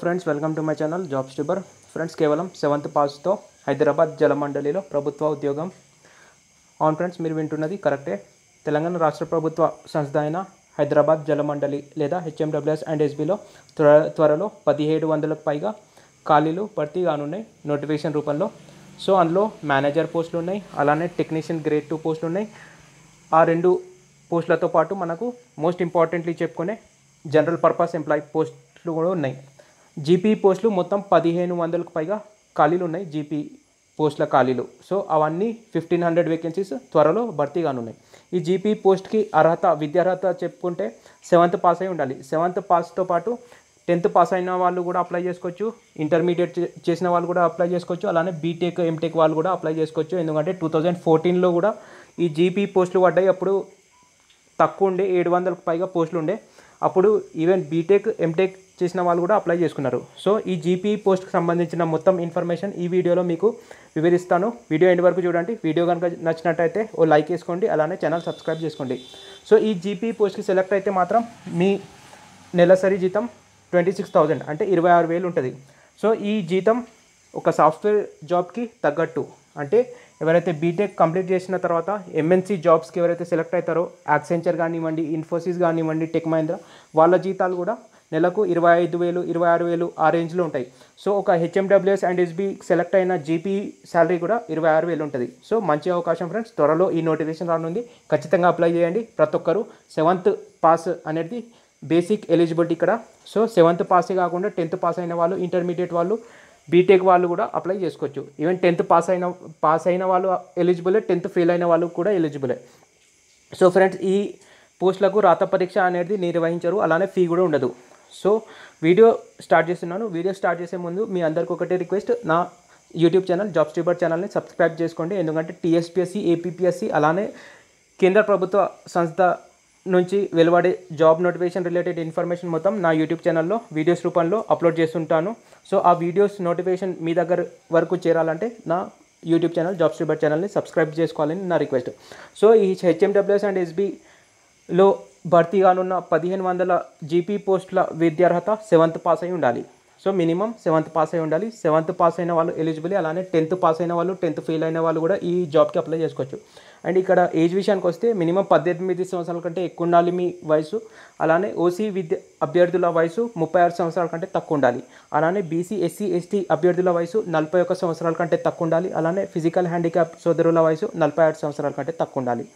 friends welcome to my channel job స్టూబర్ friends కేవలం seventh పాస్తో హైదరాబాద్ జలమండలిలో ప్రభుత్వ ఉద్యోగం అవును ఫ్రెండ్స్ మీరు వింటున్నది కరెక్టే తెలంగాణ రాష్ట్ర ప్రభుత్వ సంస్థ అయిన హైదరాబాద్ జలమండలి లేదా హెచ్ఎండబ్ల్యూఎస్ అండ్ ఎస్బీలో త్వర త్వరలో పదిహేడు వందలకు పైగా ఖాళీలు భర్తీ కానున్నాయి నోటిఫికేషన్ రూపంలో సో అందులో మేనేజర్ పోస్టులు ఉన్నాయి అలానే టెక్నీషియన్ గ్రేడ్ టూ పోస్టులు ఉన్నాయి ఆ రెండు పోస్టులతో పాటు మనకు మోస్ట్ ఇంపార్టెంట్లీ చెప్పుకునే జనరల్ పర్పస్ ఎంప్లాయీ పోస్టులు కూడా ఉన్నాయి జీపీ పోస్టులు మొత్తం పదిహేను వందలకు పైగా ఖాళీలు ఉన్నాయి జీపీ పోస్టుల ఖాళీలు సో అవన్నీ ఫిఫ్టీన్ హండ్రెడ్ వేకెన్సీస్ త్వరలో భర్తీ కానున్నాయి ఈ జీపీ పోస్ట్కి అర్హత విద్యార్హత చెప్పుకుంటే సెవెంత్ పాస్ అయి ఉండాలి సెవెంత్ పాస్తో పాటు టెన్త్ పాస్ అయిన వాళ్ళు కూడా అప్లై చేసుకోవచ్చు ఇంటర్మీడియట్ చే- చేసిన వాళ్ళు కూడా అప్లై చేసుకోవచ్చు అలానే బీటెక్ ఎంటెక్ వాళ్ళు కూడా అప్లై చేసుకోవచ్చు ఎందుకంటే టూ థౌజండ్ ఫోర్టీన్లో కూడా ఈ జీపీ పోస్టులు పడ్డాయి అప్పుడు తక్కువ ఉండే ఏడు వందలకు పైగా పోస్టులు ఉండే అప్పుడు ఈవెన్ బీటెక్ ఎంటెక్ చేసిన వాళ్ళు కూడా అప్లై చేసుకున్నారు సో ఈ జీపీ పోస్ట్కి సంబంధించిన మొత్తం ఇన్ఫర్మేషన్ ఈ వీడియోలో మీకు వివరిస్తాను వీడియో ఎండ్ వరకు చూడండి వీడియో కనుక నచ్చినట్టయితే ఓ లైక్ వేసుకోండి అలానే ఛానల్ సబ్స్క్రైబ్ చేసుకోండి సో ఈ జీపీ పోస్ట్కి సెలెక్ట్ అయితే మాత్రం మీ నెలసరి జీతం ట్వంటీ సిక్స్ థౌజండ్ అంటే ఇరవై ఆరు వేలు ఉంటుంది సో ఈ జీతం ఒక సాఫ్ట్వేర్ జాబ్కి తగ్గట్టు అంటే ఎవరైతే బీటెక్ కంప్లీట్ చేసిన తర్వాత ఎంఎన్సీ జాబ్స్కి ఎవరైతే సెలెక్ట్ అవుతారో యాక్సెంచర్ కానివ్వండి ఇన్ఫోసిస్ కానివ్వండి టెక్ మహీంద్రా వాళ్ళ జీతాలు కూడా నెలకు ఇరవై ఐదు వేలు ఇరవై ఆరు వేలు ఆ రేంజ్లో ఉంటాయి సో ఒక హెచ్ఎండబ్ల్యూఎస్ అండ్ ఎస్బీ సెలెక్ట్ అయిన జీపీ శాలరీ కూడా ఇరవై ఆరు వేలు ఉంటుంది సో మంచి అవకాశం ఫ్రెండ్స్ త్వరలో ఈ నోటిఫికేషన్ రానుంది ఖచ్చితంగా అప్లై చేయండి ప్రతి ఒక్కరు సెవెంత్ పాస్ అనేది బేసిక్ ఎలిజిబిలిటీ ఇక్కడ సో సెవెంత్ పాసే కాకుండా టెన్త్ పాస్ అయిన వాళ్ళు ఇంటర్మీడియట్ వాళ్ళు బీటెక్ వాళ్ళు కూడా అప్లై చేసుకోవచ్చు ఈవెన్ టెన్త్ పాస్ అయిన పాస్ అయిన వాళ్ళు ఎలిజిబులే టెన్త్ ఫెయిల్ అయిన వాళ్ళు కూడా ఎలిజిబులే సో ఫ్రెండ్స్ ఈ పోస్టులకు రాత పరీక్ష అనేది నిర్వహించరు అలానే ఫీ కూడా ఉండదు సో వీడియో స్టార్ట్ చేస్తున్నాను వీడియో స్టార్ట్ చేసే ముందు మీ అందరికి ఒకటే రిక్వెస్ట్ నా యూట్యూబ్ ఛానల్ జాబ్ స్ట్రీబర్ ఛానల్ని సబ్స్క్రైబ్ చేసుకోండి ఎందుకంటే టీఎస్పీఎస్సీ ఏపీపీఎస్సీ అలానే కేంద్ర ప్రభుత్వ సంస్థ నుంచి వెలువడే జాబ్ నోటిఫికేషన్ రిలేటెడ్ ఇన్ఫర్మేషన్ మొత్తం నా యూట్యూబ్ ఛానల్లో వీడియోస్ రూపంలో అప్లోడ్ చేస్తుంటాను సో ఆ వీడియోస్ నోటిఫికేషన్ మీ దగ్గర వరకు చేరాలంటే నా యూట్యూబ్ ఛానల్ జాబ్ స్ట్రీబర్ ఛానల్ని సబ్స్క్రైబ్ చేసుకోవాలని నా రిక్వెస్ట్ సో ఈ హెచ్ఎండబ్ల్యూఎస్ అండ్ ఎస్బీలో భర్తీ కానున్న పదిహేను వందల జీపీ పోస్టుల విద్యార్హత సెవెంత్ పాస్ అయి ఉండాలి సో మినిమం సెవెంత్ పాస్ అయి ఉండాలి సెవెంత్ పాస్ అయిన వాళ్ళు ఎలిజిబుల్ అలానే టెన్త్ పాస్ అయిన వాళ్ళు టెన్త్ ఫెయిల్ అయిన వాళ్ళు కూడా ఈ జాబ్కి అప్లై చేసుకోవచ్చు అండ్ ఇక్కడ ఏజ్ విషయానికి వస్తే మినిమం పద్దెనిమిది సంవత్సరాల కంటే ఎక్కువ ఉండాలి మీ వయసు అలానే ఓసీ విద్య అభ్యర్థుల వయసు ముప్పై ఆరు సంవత్సరాల కంటే తక్కువ ఉండాలి అలానే బీసీ ఎస్సీ ఎస్టీ అభ్యర్థుల వయసు నలభై ఒక్క సంవత్సరాల కంటే తక్కువ ఉండాలి అలానే ఫిజికల్ హ్యాండిక్యాప్ సోదరుల వయసు నలభై ఆరు సంవత్సరాల కంటే తక్కువ ఉండాలి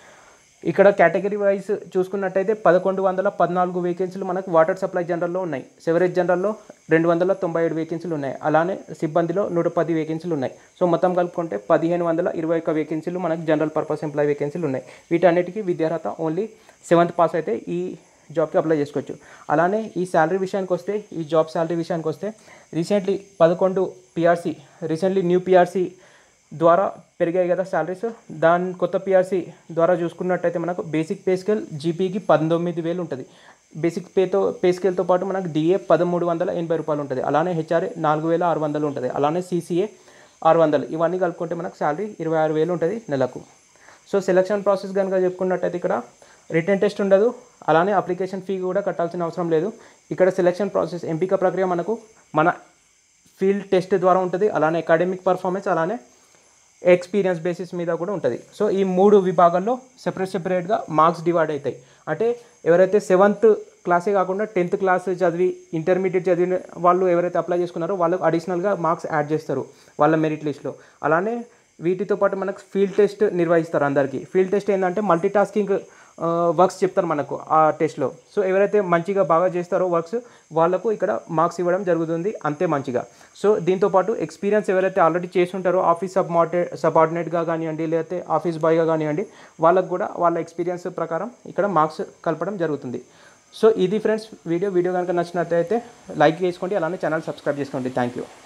ఇక్కడ కేటగిరీ వైజ్ చూసుకున్నట్టయితే పదకొండు వందల పద్నాలుగు వేకెన్సీలు మనకు వాటర్ సప్లై జనరల్లో ఉన్నాయి సెవరేజ్ జనరల్లో రెండు వందల తొంభై ఏడు వేకెన్సీలు ఉన్నాయి అలానే సిబ్బందిలో నూట పది వేకెన్సీలు ఉన్నాయి సో మొత్తం కలుపుకుంటే పదిహేను వందల ఇరవై ఒక్క వేకెన్సీలు మనకు జనరల్ పర్పస్ ఎంప్లాయీ వేకెన్సీలు ఉన్నాయి వీటన్నిటికీ విద్యార్హత ఓన్లీ సెవెంత్ పాస్ అయితే ఈ జాబ్కి అప్లై చేసుకోవచ్చు అలానే ఈ శాలరీ విషయానికి వస్తే ఈ జాబ్ శాలరీ విషయానికి వస్తే రీసెంట్లీ పదకొండు పిఆర్సీ రీసెంట్లీ న్యూ పిఆర్సీ ద్వారా పెరిగాయి కదా శాలరీస్ దాని కొత్త పిఆర్సీ ద్వారా చూసుకున్నట్టయితే మనకు బేసిక్ పే స్కేల్ జీపీకి పంతొమ్మిది వేలు ఉంటుంది బేసిక్ పేతో పే స్కేల్తో పాటు మనకు డిఏ పదమూడు వందల ఎనభై రూపాయలు ఉంటుంది అలానే హెచ్ఆర్ఏ నాలుగు వేల ఆరు వందలు ఉంటుంది అలానే సీసీఏ ఆరు వందలు ఇవన్నీ కలుపుకుంటే మనకు శాలరీ ఇరవై ఆరు వేలు ఉంటుంది నెలకు సో సెలక్షన్ ప్రాసెస్ కనుక చెప్పుకున్నట్టయితే ఇక్కడ రిటర్న్ టెస్ట్ ఉండదు అలానే అప్లికేషన్ ఫీ కూడా కట్టాల్సిన అవసరం లేదు ఇక్కడ సెలక్షన్ ప్రాసెస్ ఎంపిక ప్రక్రియ మనకు మన ఫీల్డ్ టెస్ట్ ద్వారా ఉంటుంది అలానే అకాడమిక్ పర్ఫార్మెన్స్ అలానే ఎక్స్పీరియన్స్ బేసిస్ మీద కూడా ఉంటుంది సో ఈ మూడు విభాగాల్లో సెపరేట్ సెపరేట్గా మార్క్స్ డివైడ్ అవుతాయి అంటే ఎవరైతే సెవెంత్ క్లాసే కాకుండా టెన్త్ క్లాస్ చదివి ఇంటర్మీడియట్ చదివిన వాళ్ళు ఎవరైతే అప్లై చేసుకున్నారో వాళ్ళకు అడిషనల్గా మార్క్స్ యాడ్ చేస్తారు వాళ్ళ మెరిట్ లిస్ట్లో అలానే వీటితో పాటు మనకు ఫీల్డ్ టెస్ట్ నిర్వహిస్తారు అందరికీ ఫీల్డ్ టెస్ట్ ఏంటంటే మల్టీ టాస్కింగ్ వర్క్స్ చెప్తారు మనకు ఆ టెస్ట్లో సో ఎవరైతే మంచిగా బాగా చేస్తారో వర్క్స్ వాళ్ళకు ఇక్కడ మార్క్స్ ఇవ్వడం జరుగుతుంది అంతే మంచిగా సో దీంతోపాటు ఎక్స్పీరియన్స్ ఎవరైతే ఆల్రెడీ చేస్తుంటారో ఆఫీస్ సబ్మాటే సబార్డినేట్గా కానివ్వండి లేకపోతే ఆఫీస్ బాయ్గా కానివ్వండి వాళ్ళకు కూడా వాళ్ళ ఎక్స్పీరియన్స్ ప్రకారం ఇక్కడ మార్క్స్ కలపడం జరుగుతుంది సో ఇది ఫ్రెండ్స్ వీడియో వీడియో కనుక నచ్చినట్లయితే లైక్ చేసుకోండి అలానే ఛానల్ సబ్స్క్రైబ్ చేసుకోండి థ్యాంక్ యూ